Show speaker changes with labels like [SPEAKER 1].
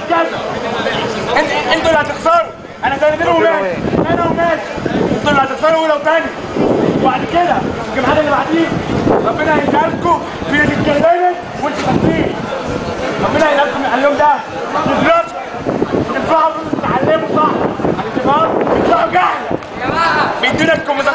[SPEAKER 1] كذا انت انتوا اللي هتخسروا انا سنتين وماشي انا وماشي انتوا اللي هتخسروا اولى وثانيه وبعد كده الجمعيه اللي بعديه ربنا هيسالكم في الكلمه وانتوا خاسرين ربنا هيسالكم على اليوم ده تدرسوا تنفعوا تتعلموا صح على الانتباه تطلعوا جهله بيدينا الكمبيوتر